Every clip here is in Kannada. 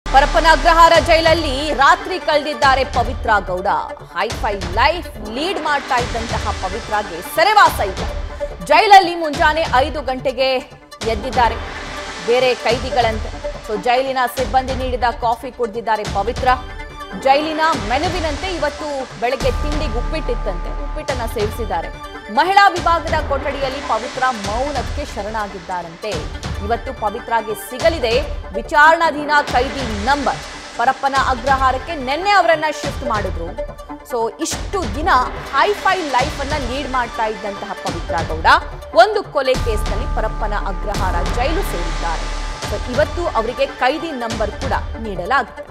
ಪರಪ್ಪನ ಅಗ್ರಹಾರ ಜೈಲಲ್ಲಿ ರಾತ್ರಿ ಕಳೆದಿದ್ದಾರೆ Pavithra Gowda hi fi life lead ಮಾಡ್ತಾ ಇದ್ದಂತಹ ಪವಿತ್ರಾಗೆ ಸೆರೆವಾಸ ಇದೆ ಜೈಲಲ್ಲಿ ಮುಂಜಾನೆ ಐದು ಗಂಟೆಗೆ ಎದ್ದಿದ್ದಾರೆ ಬೇರೆ ಕೈದಿಗಳಂತೆ ಸೊ ಜೈಲಿನ ಸಿಬ್ಬಂದಿ ನೀಡಿದ ಕಾಫಿ ಕುಡಿದಿದ್ದಾರೆ ಪವಿತ್ರ ಜೈಲಿನ ಮೆನುವಿನಂತೆ ಇವತ್ತು ಬೆಳಗ್ಗೆ ತಿಂಡಿಗೆ ಉಪ್ಪಿಟ್ಟಿತ್ತಂತೆ ಉಪ್ಪಿಟ್ಟನ್ನ ಸೇವಿಸಿದ್ದಾರೆ ಮಹಿಳಾ ವಿಭಾಗದ ಕೊಠಡಿಯಲ್ಲಿ ಪವಿತ್ರ ಮೌನಕ್ಕೆ ಶರಣಾಗಿದ್ದಾರಂತೆ ಇವತ್ತು ಪವಿತ್ರಾಗೆ ಸಿಗಲಿದೆ ವಿಚಾರಣಾಧೀನ ಕೈದಿ ನಂಬರ್ ಪರಪ್ಪನ ಅಗ್ರಹಾರಕ್ಕೆ ನಿನ್ನೆ ಅವರನ್ನ ಶಿಫ್ಟ್ ಮಾಡಿದ್ರು ಸೊ ಇಷ್ಟು ದಿನ ಹೈಫೈ ಲೈಫ್ ಅನ್ನ ಲೀಡ್ ಮಾಡ್ತಾ ಇದ್ದಂತಹ ಪವಿತ್ರ ಗೌಡ ಒಂದು ಕೊಲೆ ಕೇಸ್ನಲ್ಲಿ ಪರಪ್ಪನ ಅಗ್ರಹಾರ ಜೈಲು ಸೇರಿದ್ದಾರೆ ಸೊ ಇವತ್ತು ಅವರಿಗೆ ಕೈದಿ ನಂಬರ್ ಕೂಡ ನೀಡಲಾಗುತ್ತೆ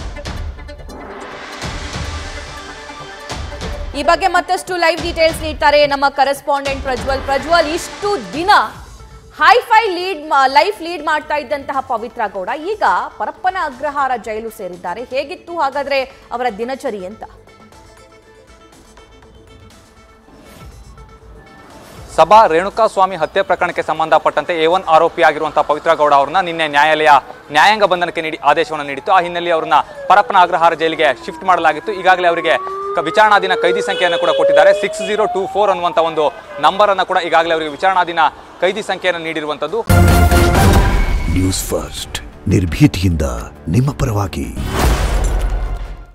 ಈ ಬಗ್ಗೆ ಮತ್ತಷ್ಟು ಲೈವ್ ಡೀಟೇಲ್ಸ್ ನೀಡ್ತಾರೆ ನಮ್ಮ ಕರೆಸ್ಪಾಂಡೆಂಟ್ ಪ್ರಜ್ವಲ್ ಪ್ರಜ್ವಲ್ ಇಷ್ಟು ದಿನ ಹೈಫೈ ಲೀಡ್ ಲೈಫ್ ಲೀಡ್ ಮಾಡ್ತಾ ಇದ್ದಂತಹ ಪವಿತ್ರ ಗೌಡ ಈಗ ಪರಪ್ಪನ ಅಗ್ರಹಾರ ಜೈಲು ಸೇರಿದ್ದಾರೆ ಹೇಗಿತ್ತು ಹಾಗಾದ್ರೆ ಅವರ ದಿನಚರಿ ಅಂತ ಸಭಾ ರೇಣುಕಾಸ್ವಾಮಿ ಹತ್ಯೆ ಪ್ರಕರಣಕ್ಕೆ ಸಂಬಂಧಪಟ್ಟಂತೆ ಎ ಒನ್ ಆರೋಪಿ ಆಗಿರುವಂತಹ ಪವಿತ್ರ ಗೌಡ ಅವರನ್ನ ನಿನ್ನೆ ನ್ಯಾಯಾಲಯ ನ್ಯಾಯಾಂಗ ಬಂಧನಕ್ಕೆ ನೀಡಿ ಆದೇಶವನ್ನು ನೀಡಿತ್ತು ಆ ಹಿನ್ನೆಲೆಯಲ್ಲಿ ಅವರನ್ನ ಪರಪ್ಪನ ಅಗ್ರಹಾರ ಜೈಲಿಗೆ ಶಿಫ್ಟ್ ಮಾಡಲಾಗಿತ್ತು ಈಗಾಗಲೇ ಅವರಿಗೆ ಕ- ವಿಚಾರಣಾಧೀನ ಕೈದಿ ಸಂಖ್ಯೆಯನ್ನು ಕೂಡ ಕೊಟ್ಟಿದ್ದಾರೆ ಸಿಕ್ಸ್ ಜೀರೋ ಟೂ ಫೋರ್ ಅನ್ನುವಂಥ ಒಂದು ನಂಬರ್ ಅನ್ನು ಕೂಡ ಈಗಾಗಲೇ ಅವರಿಗೆ ವಿಚಾರಣಾಧೀನ ಕೈದಿ ಸಂಖ್ಯೆಯನ್ನು ನೀಡಿರುವಂಥದ್ದು ನ್ಯೂಸ್ ಫಸ್ಟ್ ನಿರ್ಭೀತಿಯಿಂದ ನಿಮ್ಮ ಪರವಾಗಿ